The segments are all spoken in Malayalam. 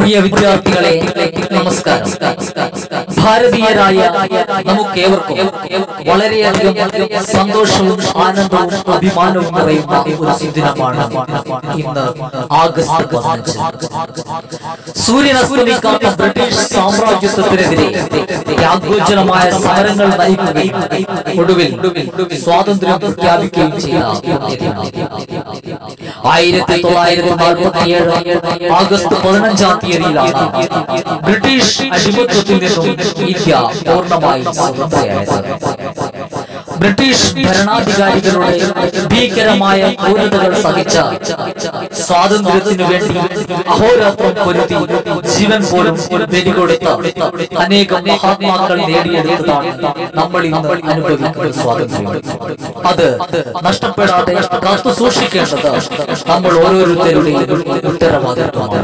പ്രിയ വിദ്യാർത്ഥികളെ നമസ്കാരം ഭാരതീയരായ നമുക്കേവർക്കും വളരെയധികം സന്തോഷവും ആനന്ദവും അഭിമാനവും നിറയുന്ന ഒരു സുദിനമാണ് ഇന്ന് ആഗസ്റ്റ് പതിനഞ്ച് സൂര്യൻ അസ്തമിക്കാത്ത ബ്രിട്ടീഷ് സാമ്രാജ്യത്വത്തിനെതിരെ ത്യാഗോജ്വലമായ സമരങ്ങൾ നയിക്കുകയും ഒടുവിൽ സ്വാതന്ത്ര്യം പ്രഖ്യാപിക്കുകയും ചെയ്ത ആയിരത്തി തൊള്ളായിരത്തി നാൽപ്പത്തി ഏഴ് ആഗസ്റ്റ് പതിനഞ്ചാം തീയതിയിലാണ് ബ്രിട്ടീഷ് അടിമത്വത്തിൽ നിന്നും ഇന്ത്യ പൂർണ്ണമായി സ്വതന്ത്രയായത് ബ്രിട്ടീഷ് ഭരണാധികാരികളുടെ ഭീകരമായ ക്രൂരതകൾ സഹിച്ച സ്വാതന്ത്ര്യത്തിനു വേണ്ടി അഹോരാത്രം പൊരുത്തി ജീവൻ പോലും ബലികൊടുത്ത അനേകം മഹാത്മാക്കൾ നേടിയെടുത്തതാണ് നമ്മൾ ഇന്ന് അനുഭവിക്കുന്ന സ്വാതന്ത്ര്യം അത് നഷ്ടപ്പെടാതെ കാത്തു സൂക്ഷിക്കേണ്ടത് നമ്മൾ ഓരോരുത്തരുടെയും ഉത്തരവാദിത്വമാണ്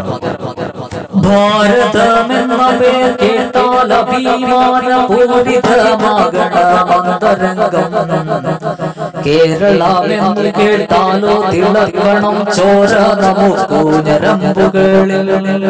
ഭാരതമെന്ന പേർ കേട്ടാൽ അഭിമാന പൂരിതമാകണമന്തരംഗം കേരളമെന്ന് കേട്ടാലോ തിളക്കണം ചോര നമുക്കു ഞരമ്പുകളിൽ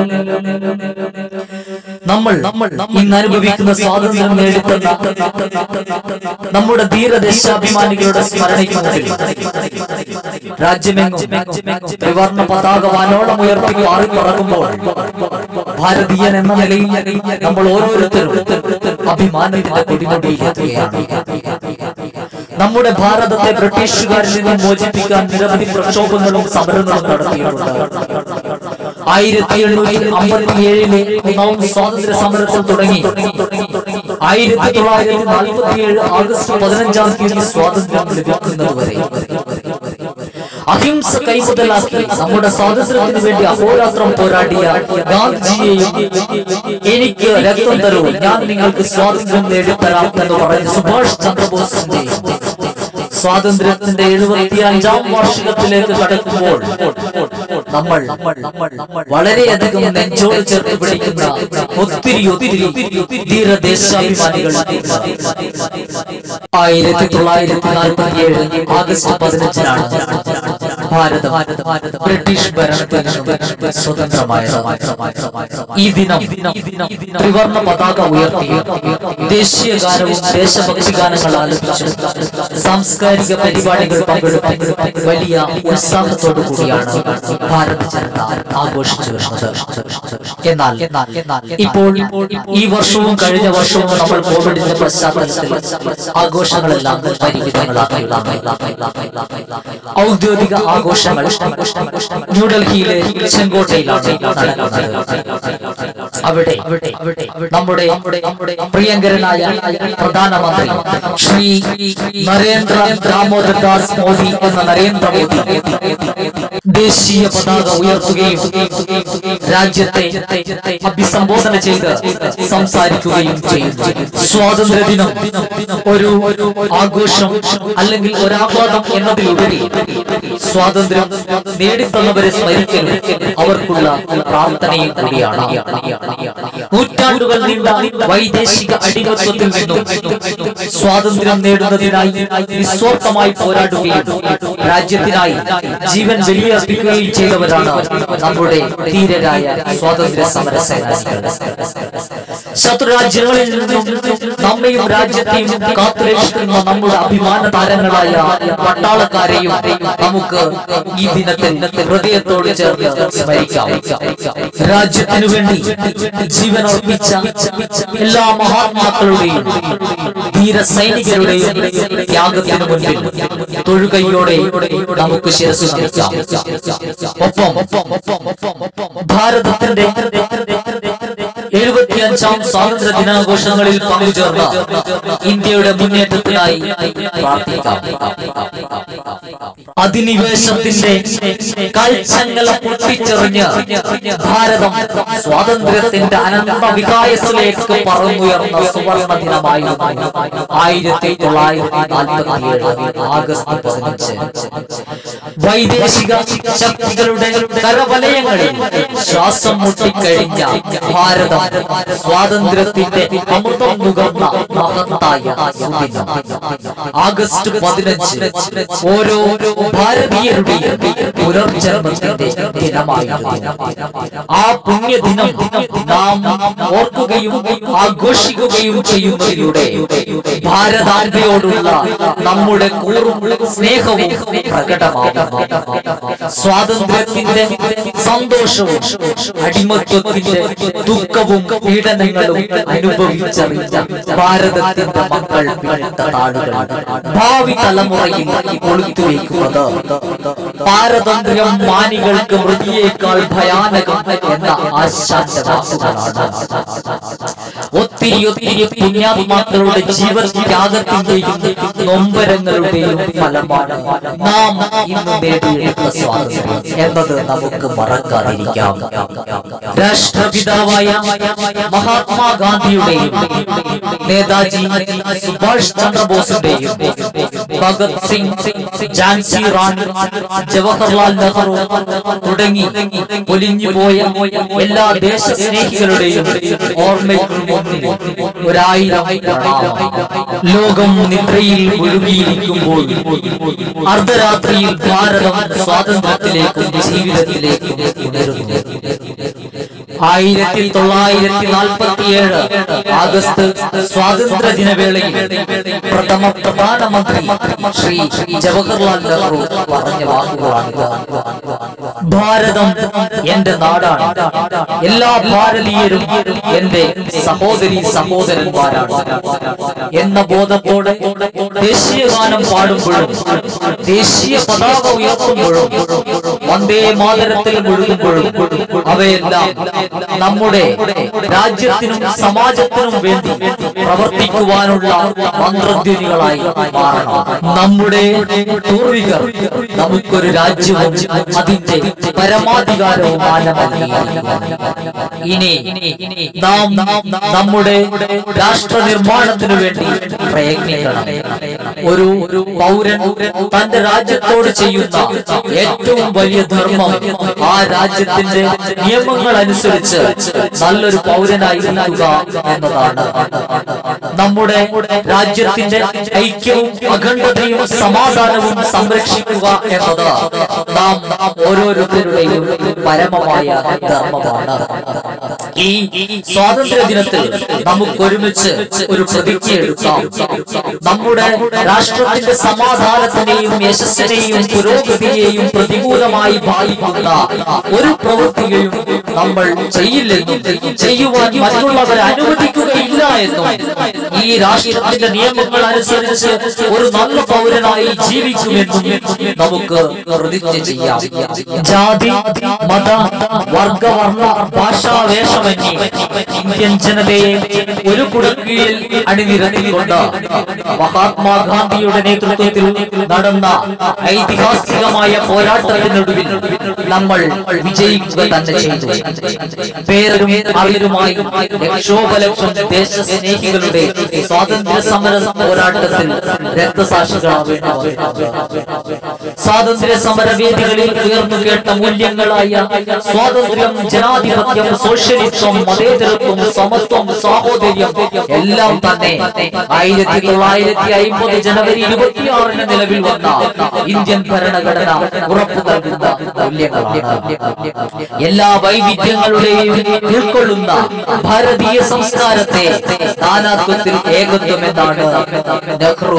നമ്മൾ നമ്മൾ ഇന്ന് അനുഭവിക്കുന്ന സ്വാതന്ത്ര്യം നേടിത്തന്ന നമ്മുടെ ധീരദേശാഭിമാനികളുടെ സ്മരണയ്ക്ക് മുമ്പിൽ രാജ്യമെങ്ങും ത്രിവർണ്ണ പതാക വാനോളം ഉയർത്തി പാറി പറക്കുമ്പോൾ ഭാരതീയൻ എന്ന നിലയിൽ നമ്മൾ ഓരോരുത്തരും അഭിമാനത്തിന്റെ കൊടിമുടിയിലെത്തുകയാണ് നമ്മുടെ ഭാരതത്തെ ബ്രിട്ടീഷുകാരിൽ നിന്നും മോചിപ്പിക്കാൻ നിരവധി പ്രക്ഷോഭങ്ങളും സമരങ്ങളും നടത്തിയിട്ടുണ്ട് ആയിരത്തി എണ്ണൂറ്റി അമ്പത്തി ഏഴിലെ ഒന്നാം സ്വാതന്ത്ര്യ സമരത്തിൽ തുടങ്ങി ആയിരത്തി തൊള്ളായിരത്തി നാൽപ്പത്തി ഏഴ് ആഗസ്റ്റ് പതിനഞ്ചാം തീയതി സ്വാതന്ത്ര്യം ലഭിക്കുന്നതുവരെ അഹിംസ കൈമുതലാക്കി നമ്മുടെ സ്വാതന്ത്ര്യത്തിന് വേണ്ടി അഹോരാത്രം പോരാടിയ ഗാന്ധിജിയെയും എനിക്ക് രക്തം തരൂ ഞാൻ നിങ്ങൾക്ക് സ്വാതന്ത്ര്യം നേടിത്തരാം എന്ന് പറഞ്ഞ സുഭാഷ് ചന്ദ്രബോസിന്റെ സ്വാതന്ത്ര്യത്തിന്റെ എഴുപത്തി അഞ്ചാം വാർഷികത്തിലേക്ക് കടക്കുമ്പോൾ നമ്മൾ വളരെയധികം നെഞ്ചോട് ചേർത്ത് പിടിക്കുന്ന ഒത്തിരി ഒത്തിരി ധീരദേശാഭിമാനികൾ ആയിരത്തി തൊള്ളായിരത്തി നാൽപ്പത്തി ഏഴ് ആഗസ്റ്റ് പതിനഞ്ചിനാണ് ഭാരതം ബ്രിട്ടീഷ് ഭരണത്തിൽ നിന്നും സ്വതന്ത്രമായത് ഈ ദിനം ത്രിവർണ്ണ പതാക ഉയർത്തി ദേശീയ ഗാനവും ദേശഭക്തി ഗാനങ്ങൾ ആലപിച്ചു സാംസ്കാരിക പരിപാടികൾ പങ്കെടുത്ത് വലിയ ഉത്സാഹത്തോടു കൂടിയാണ് ഭാരത ജനത ആഘോഷിച്ചു വരുന്നത് എന്നാൽ ഇപ്പോൾ ഈ വർഷവും കഴിഞ്ഞ വർഷവും നമ്മൾ കോവിഡിന്റെ പശ്ചാത്തലത്തിൽ ആഘോഷങ്ങളെല്ലാം പരിമിതങ്ങളാക്കി ഔദ്യോഗിക ആഘോഷങ്ങൾ ന്യൂഡൽഹിയിലെ ചെങ്കോട്ടയിലാണ് നടക്കുന്നത് അവിടെ നമ്മുടെ പ്രിയങ്കരനായ പ്രധാനമന്ത്രി ശ്രീ നരേന്ദ്ര ദാമോദർ ദാസ് മോദി എന്ന നരേന്ദ്രമോദി ദേശീയ പതാക ഉയർത്തുകയും രാജ്യത്തെ അഭിസംബോധന ചെയ്ത് സംസാരിക്കുകയും ചെയ്യുന്നു സ്വാതന്ത്ര്യ ദിനം ഒരു ആഘോഷം അല്ലെങ്കിൽ ഒരാഹ്ലാദം എന്നതിലുപരി സ്വാതന്ത്ര്യം നേടിത്തന്നവരെ സ്മരിക്കലും അവർക്കുള്ള പ്രാർത്ഥനയും കൂടിയാണ് നൂറ്റാണ്ടുകൾ നീണ്ട വൈദേശിക അടിമത്വത്തിൽ നിന്നും സ്വാതന്ത്ര്യം നേടുന്നതിനായി നിസ്വാർത്ഥമായി പോരാടുകയും രാജ്യത്തിനായി ജീവൻ ബലിയർപ്പിക്കുകയും ചെയ്തവരാണ് നമ്മുടെ ധീരരായ സ്വാതന്ത്ര്യ സമര സേനാനികൾ ശത്രുരാജ്യങ്ങളിൽ നിന്നും നമ്മയും രാജ്യത്തെയും കാത്തുരക്ഷിക്കുന്ന നമ്മുടെ അഭിമാന താരങ്ങളായ പട്ടാളക്കാരെയും നമുക്ക് ഈ ദിനത്തിൽ ഹൃദയത്തോട് ചേർന്ന് സ്മരിക്കാം രാജ്യത്തിനു വേണ്ടി ജീവൻ അർപ്പിച്ച എല്ലാ മഹാത്മാക്കളുടെയും ധീര സൈനികരുടെയും ത്യാഗത്തിനു മുന്നിൽ തൊഴുകൈയോടെ നമുക്ക് ശിരസ് നമിക്കാം ഒപ്പം ഭാരതത്തിന്റെ എഴുപത്തിയഞ്ചാം സ്വാതന്ത്ര്യ ദിനാഘോഷങ്ങളിൽ പങ്കുചേർന്ന ഇന്ത്യയുടെ മുന്നേറ്റത്തിനായി പ്രാർത്ഥിക്കാം അധിനിവേശത്തിന്റെ കൽച്ചങ്ങല പൊട്ടിച്ചെറിഞ്ഞ് ഭാരതം സ്വാതന്ത്ര്യത്തിന്റെ അനന്ത വികായസിലേക്ക് പറന്നുയർന്ന സുവർണ ദിനമായിരുന്നു ആയിരത്തി തൊള്ളായിരത്തി നാൽപ്പത്തി ഏഴ് ആഗസ്റ്റ് പതിനഞ്ച് വൈദേശിക ശക്തികളുടെ കരവലയങ്ങളിൽ ശ്വാസം മുട്ടിക്കഴിഞ്ഞ ഭാരതം സ്വാതന്ത്ര്യത്തിന്റെ അമൃതം നുകർന്ന മഹത്തായ സുദിനം ആഗസ്റ്റ് പതിനഞ്ച് ഓരോ ഭാരതീയരുടെയും പുനർജന്മത്തിന്റെ ദിനമായിരുന്നു ആ പുണ്യദിനം നാം ഓർക്കുകയും ആഘോഷിക്കുകയും ചെയ്യുന്നതിലൂടെ ഭാരതാംബയോടുള്ള നമ്മുടെ കൂറും സ്നേഹവും പ്രകടമാകുന്നു സ്വാതന്ത്ര്യത്തിന്റെ സന്തോഷവും അടിമത്വത്തിന്റെ ദുഃഖവും പീഡനങ്ങളും അനുഭവിച്ചറിഞ്ഞ ഭാരതത്തിന്റെ മക്കൾ പിന്നിട്ട താളുകൾ ഭാവി തലമുറയിൽ ഒളിത്തുവയ്ക്കുന്നത് പാരതന്ത്ര്യം മാനികൾക്ക് മൃതിയേക്കാൾ ഭയാനകം എന്ന ആശാന്റെ വാക്കുകളാണ് ഒത്തിരി ഒത്തിരി പുണ്യാത്മാക്കളുടെ ജീവത്യാഗത്തിന്റെയും നൊമ്പരങ്ങളുടെയും ഫലമാണ് നാം ഇന്ന് നേടിയെടുത്ത സ്വാതന്ത്ര്യം എന്നത് നമുക്ക് മറക്കാതിരിക്കാം രാഷ്ട്രപിതാവായ മഹാത്മാഗാന്ധിയുടെയും നേതാജി സുഭാഷ് ചന്ദ്രബോസിന്റെയും ഭഗത് സിംഗ് ഝാൻസി റാണി ജവഹർലാൽ നെഹ്റു തുടങ്ങി പൊലിഞ്ഞു പോയ എല്ലാ ദേശസ്നേഹികളുടെയും ഓർമ്മയ്ക്ക് മുന്നിൽ ഒരായിരം പ്രണാമം. ലോകം നിദ്രയിൽ മുഴുകിയിരിക്കുമ്പോൾ അർദ്ധരാത്രിയിൽ ഭാരതം സ്വാതന്ത്ര്യത്തിലേക്കും ജീവിതത്തിലേക്കും ഉണരുന്നു ആയിരത്തി തൊള്ളായിരത്തി നാൽപ്പത്തിയേഴ് ആഗസ്റ്റ് സ്വാതന്ത്ര്യ ദിനവേളയിൽ പ്രഥമ പ്രധാനമന്ത്രി ശ്രീ ജവഹർലാൽ നെഹ്റു പറഞ്ഞ വാക്കുകളാണിത് ഭാരതം എന്റെ നാടാണ് എല്ലാ ഭാരതീയരും എന്റെ സഹോദരി സഹോദരന്മാരാണ് എന്ന ബോധത്തോടെ ദേശീയ ഗാനം പാടുമ്പോഴും ദേശീയ പതാക ഉയർത്തുമ്പോഴും വന്ദേ മാതരത്തിൽ മുഴുകുമ്പോഴും അവയെല്ലാം നമ്മുടെ രാജ്യത്തിനും സമാജത്തിനും വേണ്ടി പ്രവർത്തിക്കുവാനുള്ള മന്ത്രധ്വനികളായി മാറണം നമ്മുടെ പൂർവികർ നമുക്കൊരു രാജ്യവും അതിന്റെ പരമാധികാരവും മാനമല്ല ഇനി നാം നമ്മുടെ രാഷ്ട്ര നിർമ്മാണത്തിനു വേണ്ടി പ്രയത്നിക്കണം ഒരു പൗരൻ തന്റെ രാജ്യത്തോട് ചെയ്യുന്ന ഏറ്റവും വലിയ ധർമ്മം ആ രാജ്യത്തിന്റെ നിയമങ്ങൾ അനുസരിച്ച് നല്ലൊരു പൗരനായി നിൽക്കുക എന്നതാണ് നമ്മുടെ രാജ്യത്തിന്റെ ഐക്യവും അഖണ്ഡതയും സമാധാനവും സംരക്ഷിക്കുക എന്നത് നാം ഓരോരുത്തരുടെയും പരമമായ ധർമ്മമാണ് ഈ സ്വാതന്ത്ര്യ ദിനത്തിൽ നമുക്ക് ഒരുമിച്ച് ഒരു പ്രതിജ്ഞ എടുക്കാം നമ്മുടെ രാഷ്ട്രത്തിന്റെ സമാധാനത്തിനെയും യശസ്സിനെയും പുരോഗതിയെയും പ്രതികൂലമായി ബാധിക്കുന്ന ഒരു പ്രവൃത്തിയും നമ്മൾ ചെയ്യില്ലെന്നും ചെയ്യുവാൻ മറ്റുള്ളവരെ അനുവദിക്കുകയില്ല എന്നും ഈ രാഷ്ട്രത്തിന്റെ നിയമങ്ങൾ അനുസരിച്ച് ഒരു നല്ല പൗരനായി ജീവിക്കുമെന്നും നമുക്ക് പ്രതിജ്ഞ ചെയ്യാം ജാതി മത വർഗവർണ്ണ ഭാഷാവേഷമന്യേ ഇന്ത്യൻ ജനതയെ ഒരു കുടക്കീഴിൽ അണിനിരത്തിക്കൊണ്ട് മഹാത്മാഗാന്ധിയുടെ നേതൃത്വത്തിൽ നടന്ന ഐതിഹാസികമായ പോരാട്ടത്തിനൊടുവിൽ നമ്മൾ വിജയിക്കുക തന്നെ ചെയ്തു പേരും അറിയലുമായി ലക്ഷോപലക്ഷം ദേശസ്നേഹികളുടെ സ്വാതന്ത്ര്യ സമര പോരാട്ടത്തിൽ രക്തസാക്ഷികളാവേണ്ടി സ്വാതന്ത്ര്യ സമര വേദികളിൽ ഉയർന്നു കേട്ട മൂല്യങ്ങളായ സ്വാതന്ത്ര്യം ജനാധിപത്യം സോഷ്യലിസം മതേതരത്വം സമത്വം സാഹോദര്യം എല്ലാം തന്നെ ആയിരത്തി തൊള്ളായിരത്തി അയിമ്പത് ജനുവരി ഇരുപത്തിയാറിന് നിലവിൽ വന്ന ഇന്ത്യൻ ഭരണഘടന ഉറപ്പു നൽകുന്ന മൂല്യങ്ങളാണ് എല്ലാ വൈവിധ്യങ്ങളുടെയും ഉൾക്കൊള്ളുന്ന ഭാരതീയ സംസ്കാരത്തെ നാനാത്വത്തിൽ ഏകത്വം എന്നാണ് നെഹ്റു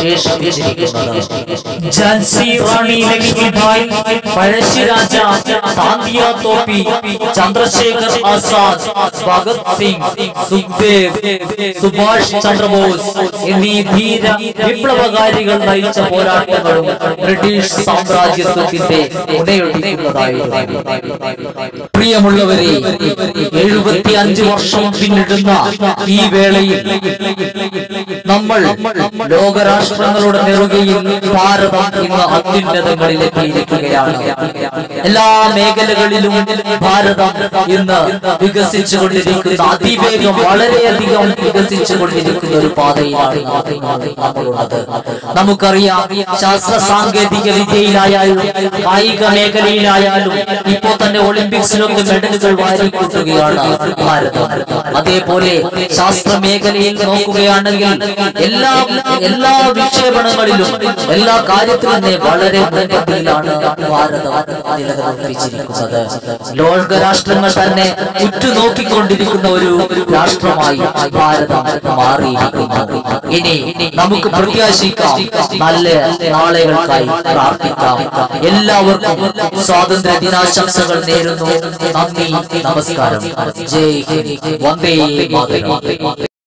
വിശേഷിപ്പിച്ചിരിക്കുന്നത് ഝാൻസി റാണി ലക്ഷ്മിഭായ് പഴശ്ശിരാജ താന്തിയ തോപ്പി ചന്ദ്രശേഖർ ആസാദ് ഭഗത് സിംഗ് സുഖ്ദേവ് സുഭാഷ് ചന്ദ്രബോസ് എന്നീ ധീര വിപ്ലവകാരികൾ നയിച്ച പോരാട്ടങ്ങളും ബ്രിട്ടീഷ് സാമ്രാജ്യത്വത്തിന്റെ ഉടയൊടിക്കുന്നതായിരുന്നു പ്രിയമുള്ളവരെ എഴുപത്തി അഞ്ച് വർഷം പിന്നിടുന്ന ഈ വേളയിൽ നമ്മൾ ലോകരാഷ്ട്രങ്ങളുടെ നെറുകയിൽ ഭാരതം ഇന്ന് അത്യുന്നതങ്ങളിലെത്തിയിരിക്കുകയാണ് എല്ലാ മേഖലകളിലും ഭാരതം ഇന്ന് വികസിച്ചു കൊണ്ടിരിക്കുന്ന അതിവേഗം വളരെയധികം വികസിച്ചു കൊണ്ടിരിക്കുന്ന ഒരു പാതയിലാണ് നമ്മളുള്ളത് നമുക്കറിയാം ശാസ്ത്ര സാങ്കേതിക വിദ്യയിലായാലും കായിക മേഖലയിലായാലും ഇപ്പോ തന്നെ ഒളിമ്പിക്സിലൊക്കെ മെഡലുകൾ വാരിക്കൂട്ടുകയാണ് ഭാരതം അതേപോലെ ശാസ്ത്ര ശാസ്ത്ര മേഖലയിൽ നോക്കുകയാണെങ്കിൽ എല്ലാ എല്ലാ വിക്ഷേപണങ്ങളിലും എല്ലാ കാര്യത്തിലും തന്നെ വളരെ മുൻപന്തിയിലാണ് ഭാരതം നിലനിർത്തിച്ചിരിക്കുന്നത് ലോകരാഷ്ട്രങ്ങൾ തന്നെ ഉറ്റുനോക്കിക്കൊണ്ടിരിക്കുന്ന ഒരു രാഷ്ട്രമായി ഭാരതം മാറിയിരിക്കുന്നു ഇനി നമുക്ക് പ്രത്യാശിക്കാം നല്ല നാളുകൾക്കായി പ്രാർത്ഥിക്കാം എല്ലാവർക്കും സ്വാതന്ത്ര്യ ദിനാശംസകൾ നേരുന്നു നന്ദി നമസ്കാരം ജയ് ഹിന്ദ് വന്ദേ മാതരം